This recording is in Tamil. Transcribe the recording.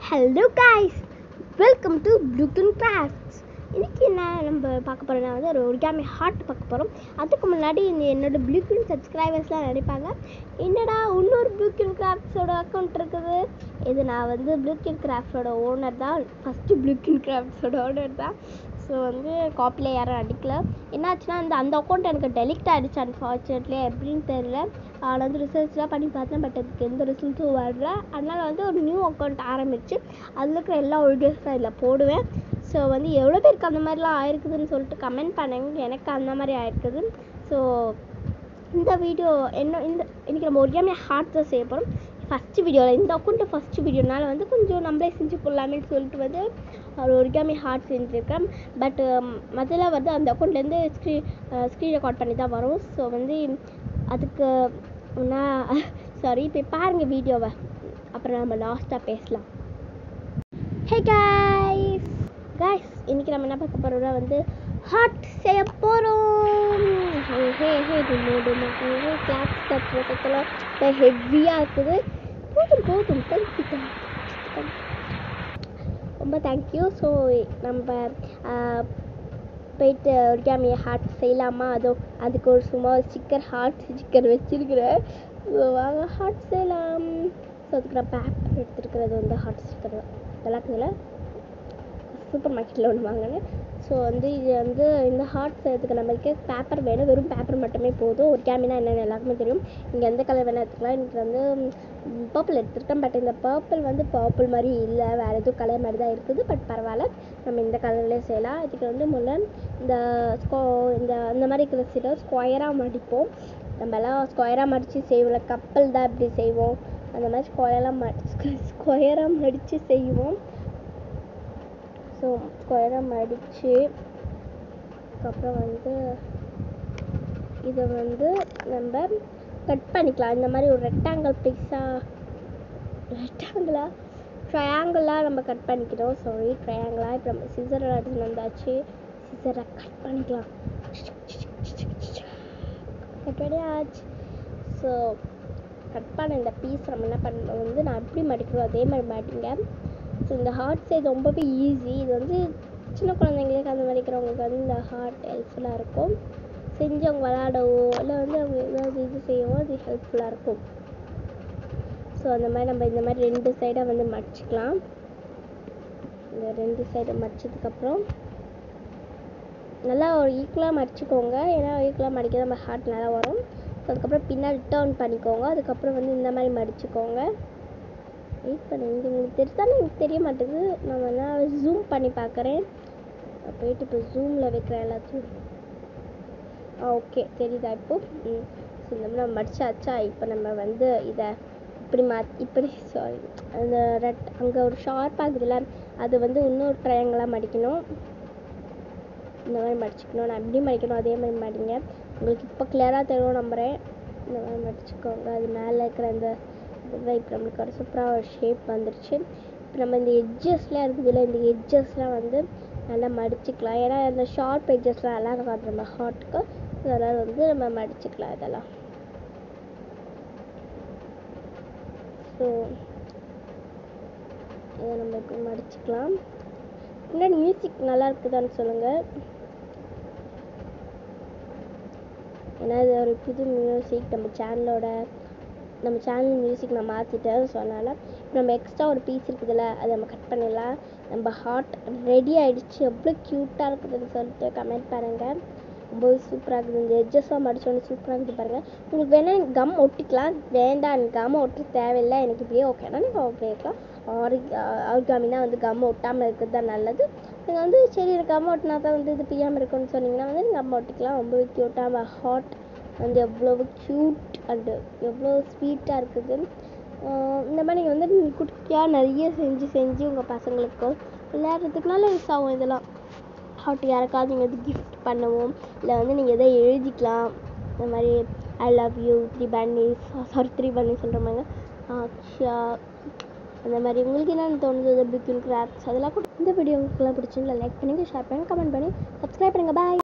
hello guys welcome to Blookin crafts இன்னைக்கு என்ன நம்ம பார்க்க போகிறோம்னா வந்து ஒரு ஒரிகாமி ஹார்ட் பார்க்க போகிறோம் அதுக்கு முன்னாடி இந்த என்னோட ப்ளூக்கின் சப்ஸ்கிரைபர்ஸ்லாம் நினைப்பாங்க என்னடா இன்னொரு ப்ளூக்கின் கிராஃப்ட்ஸோட அக்கௌண்ட் இருக்குது இது நான் வந்து ப்ளூக்கின் கிராஃப்டோட ஓனர் தான் ஃபஸ்ட்டு ப்ளூக்கின் கிராஃப்ட்ஸோட ஓனர் தான் ஸோ வந்து காப்பியில் யாரும் அடிக்கல என்னாச்சுன்னா அந்த அந்த அக்கௌண்ட் எனக்கு டெலிக்ட் ஆகிடுச்சு அன்ஃபார்ச்சுனேட்லி எப்படின்னு தெரியல நான் வந்து ரிசர்ச்லாம் பண்ணி பார்த்தேன் பட் அதுக்கு எந்த ரிசல்ட்டும் வரல அதனால் வந்து ஒரு நியூ அக்கௌண்ட் ஆரம்பிச்சு அதில் இருக்கிற எல்லா வீடியோஸ் நான் இதில் போடுவேன் ஸோ வந்து எவ்வளோ பேருக்கு அந்த மாதிரிலாம் ஆயிருக்குதுன்னு சொல்லிட்டு கமெண்ட் பண்ணுங்க எனக்கு அந்த மாதிரி ஆயிருக்குது ஸோ இந்த வீடியோ என்ன இந்த இன்றைக்கி நம்ம ஒரியாமே ஹார்ட் தான் செய்ய போகிறோம் ஃபஸ்ட்டு வீடியோவில் இந்த அக்கௌண்ட்டு ஃபஸ்ட்டு வீடியோனால வந்து கொஞ்சம் நம்மளே செஞ்சு போடலாமேன்னு சொல்லிட்டு வந்து ஒரு ஒரிகாமி ஹார்ட் செஞ்சுருக்கேன் பட் முதல்ல வந்து அந்த அக்கௌண்ட்லேருந்து ஸ்க்ரீன் ஸ்க்ரீன் ரெக்கார்ட் பண்ணி தான் வரும் ஸோ வந்து அதுக்கு நான் சாரி இப்போ பாருங்கள் வீடியோவை அப்புறம் நம்ம லாஸ்ட்டாக பேசலாம் ஹே காய்ஸ் காய்ஸ் இன்றைக்கி நம்ம என்ன பார்க்க போகிறோம்னா வந்து ஹாட் செய்ய போகிறோம் ஹே ஹே ஹே டுமோ டுமோ ஹே கிளாஸ் கட்டுறதுக்கெல்லாம் ஹெவியாக இருக்குது போதும் போதும் தெரிஞ்சுக்கலாம் ரொம்ப தேங்க்யூ ஸோ நம்ம போயிட்டு ஒரிகாமி ஹார்ட் செய்யலாமா அதோ அதுக்கு ஒரு சும்மா ஸ்டிக்கர் ஹார்ட் ஸ்டிக்கர் வச்சுருக்கிறேன் ஸோ வாங்க ஹார்ட் செய்யலாம் ஸோ அதுக்கு நான் பேப்பர் எடுத்துருக்கிறது வந்து ஹார்ட் ஸ்டிக்கர் தான் நல்லா இருக்குதுல்ல சூப்பர் மார்க்கெட்டில் ஒன்று வாங்கினேன் ஸோ வந்து இது வந்து இந்த ஹார்ட் செய்யறதுக்கு நம்மளுக்கு பேப்பர் வேணும் வெறும் பேப்பர் மட்டுமே போதும் ஒரு கேமினா என்னென்னு எல்லாருக்குமே தெரியும் இங்கே எந்த கலர் வேணால் எடுத்துக்கலாம் எனக்கு வந்து பர்பிள் எடுத்துருக்கேன் பட் இந்த பர்பிள் வந்து பர்பிள் மாதிரி இல்லை வேறு எதுவும் கலர் மாதிரி தான் இருக்குது பட் பரவாயில்ல நம்ம இந்த கலர்லேயே செய்யலாம் இதுக்கு வந்து முதல்ல இந்த ஸ்கோ இந்த இந்த மாதிரி இருக்கிற சீட்டை ஸ்கொயராக மடிப்போம் நம்ம எல்லாம் ஸ்கொயராக மடித்து செய்வோம்ல கப்பல் தான் இப்படி செய்வோம் அந்த மாதிரி ஸ்கொயராக மடி ஸ்கொயராக மடித்து செய்வோம் ஸோ ஸ்கொயராக மடித்து அதுக்கப்புறம் வந்து இதை வந்து நம்ம கட் பண்ணிக்கலாம் இந்த மாதிரி ஒரு ரெக்டாங்கிள் பீஸாக ரெக்டாங்கிளாக ட்ரையாங்கிளாக நம்ம கட் பண்ணிக்கிறோம் சாரி ட்ரையாங்கிளாக இப்போ நம்ம சிசர் எடுத்துன்னு வந்தாச்சு சிசரை கட் பண்ணிக்கலாம் கட் பண்ணியாச்சு ஸோ கட் பண்ண இந்த பீஸ் நம்ம என்ன பண்ணணும் வந்து நான் எப்படி மடிக்கிறோம் அதே மாதிரி மாட்டிங்க ஸோ இந்த ஹார்ட் சைஸ் ரொம்பவே ஈஸி இது வந்து சின்ன குழந்தைங்களுக்கு அந்த மாதிரி இருக்கிறவங்களுக்கு வந்து இந்த ஹார்ட் ஹெல்ப்ஃபுல்லாக இருக்கும் செஞ்சு அவங்க விளாடவோ இல்லை வந்து அவங்க ஏதாவது இது செய்யவோ அது ஹெல்ப்ஃபுல்லாக இருக்கும் ஸோ அந்த மாதிரி நம்ம இந்த மாதிரி ரெண்டு சைடாக வந்து மடிச்சுக்கலாம் இந்த ரெண்டு சைடை மடிச்சதுக்கப்புறம் நல்லா ஒரு ஈக்குவலாக மடிச்சுக்கோங்க ஏன்னா ஈக்குவலாக மடிக்க நம்ம ஹார்ட் நல்லா வரும் ஸோ அதுக்கப்புறம் பின்னாடி டேர்ன் பண்ணிக்கோங்க அதுக்கப்புறம் வந்து இந்த மாதிரி மடிச்சுக்கோங்க வெயிட் பண்ணி இது உங்களுக்கு தெரிஞ்சாலும் எனக்கு தெரிய மாட்டேங்குது நான் வேணா ஜூம் பண்ணி பார்க்குறேன் போயிட்டு இப்போ ஜூமில் வைக்கிறேன் எல்லாத்தையும் ஆ ஓகே தெரியுதா இப்போ ம் ஸோ இந்த மாதிரி நம்ம மடிச்சாச்சா இப்போ நம்ம வந்து இதை இப்படி மா இப்படி சாரி அந்த ரெட் அங்கே ஒரு ஷார்ப்பாக இருக்குதுல்ல அது வந்து இன்னொரு ட்ரையாங்கலாக மடிக்கணும் இந்த மாதிரி மடிச்சுக்கணும் நான் எப்படி மடிக்கணும் அதே மாதிரி மடிங்க உங்களுக்கு இப்போ கிளியராக தெரியும் நம்புகிறேன் இந்த மாதிரி மடிச்சுக்கோங்க அது மேலே இருக்கிற அந்த இதுதான் இப்போ நம்மளுக்கு ஒரு சூப்பராக ஒரு ஷேப் வந்துருச்சு இப்போ நம்ம இந்த எட்ஜஸ்லாம் இருக்குதுல்ல இந்த எட்ஜஸ்லாம் வந்து நல்லா மடிச்சுக்கலாம் ஏன்னா அந்த ஷார்ப் எட்ஜஸ்லாம் நல்லா இருக்காது நம்ம ஹார்ட்டுக்கு அதனால் வந்து நம்ம மடிச்சுக்கலாம் இதெல்லாம் ஸோ இதை நம்ம இப்போ மடிச்சுக்கலாம் பின்னாடி மியூசிக் நல்லா இருக்குதான்னு சொல்லுங்கள் ஏன்னா இது ஒரு புது மியூசிக் நம்ம சேனலோட நம்ம சேனல் மியூசிக் நான் மாற்றிட்டேன் ஸோ அதனால் இப்போ நம்ம எக்ஸ்ட்ரா ஒரு பீஸ் இருக்குதுல்ல அதை நம்ம கட் பண்ணிடலாம் நம்ம ஹார்ட் ரெடி ஆகிடுச்சு எவ்வளோ க்யூட்டாக இருக்குதுன்னு சொல்லிட்டு கமெண்ட் பண்ணுங்கள் ரொம்பவே சூப்பராக இருக்குது இந்த எட்ஜஸ்லாம் மடிச்சோடனே சூப்பராக இருக்குது பாருங்கள் உங்களுக்கு வேணால் கம் ஒட்டிக்கலாம் வேண்டாம் எனக்கு கம் ஒட்ட தேவையில்லை எனக்கு இப்படியே ஓகேனா நீங்கள் அப்படியே இருக்கலாம் ஆரி ஆர்காமினா வந்து கம் ஒட்டாமல் இருக்கிறது தான் நல்லது நீங்கள் வந்து சரி எனக்கு கம் ஒட்டினா தான் வந்து இது பிரியாமல் இருக்கும்னு சொன்னீங்கன்னா வந்து கம் ஒட்டிக்கலாம் ரொம்பவே க்யூட்டாக ஹாட் வந்து எவ்வளவு க்யூட் அண்டு எவ்வளோ ஸ்வீட்டாக இருக்குது இந்த மாதிரி நீங்கள் வந்து குட்டியாக நிறைய செஞ்சு செஞ்சு உங்கள் பசங்களுக்கு விளையாடுறதுக்குனால யூஸ் ஆகும் இதெல்லாம் ஹாட் யாருக்காவது நீங்கள் வந்து கிஃப்ட் பண்ணுவோம் இல்லை வந்து நீங்கள் எதை எழுதிக்கலாம் இந்த மாதிரி I love you three bunnies sorry three bunny சொல்கிற மாதிரி அக்ஷா அந்த மாதிரி உங்களுக்கு என்னென்னு தோணுது பிக்யூல் கிராஃப்ட்ஸ் அதெல்லாம் கூட இந்த வீடியோ உங்களுக்குலாம் பிடிச்சிருந்தா லைக் பண்ணுங்கள் ஷேர் பண்ணுங்கள் கமெண்ட் பண்ணி சப்ஸ்கிரைப் பண்ணுங்கள் பாய்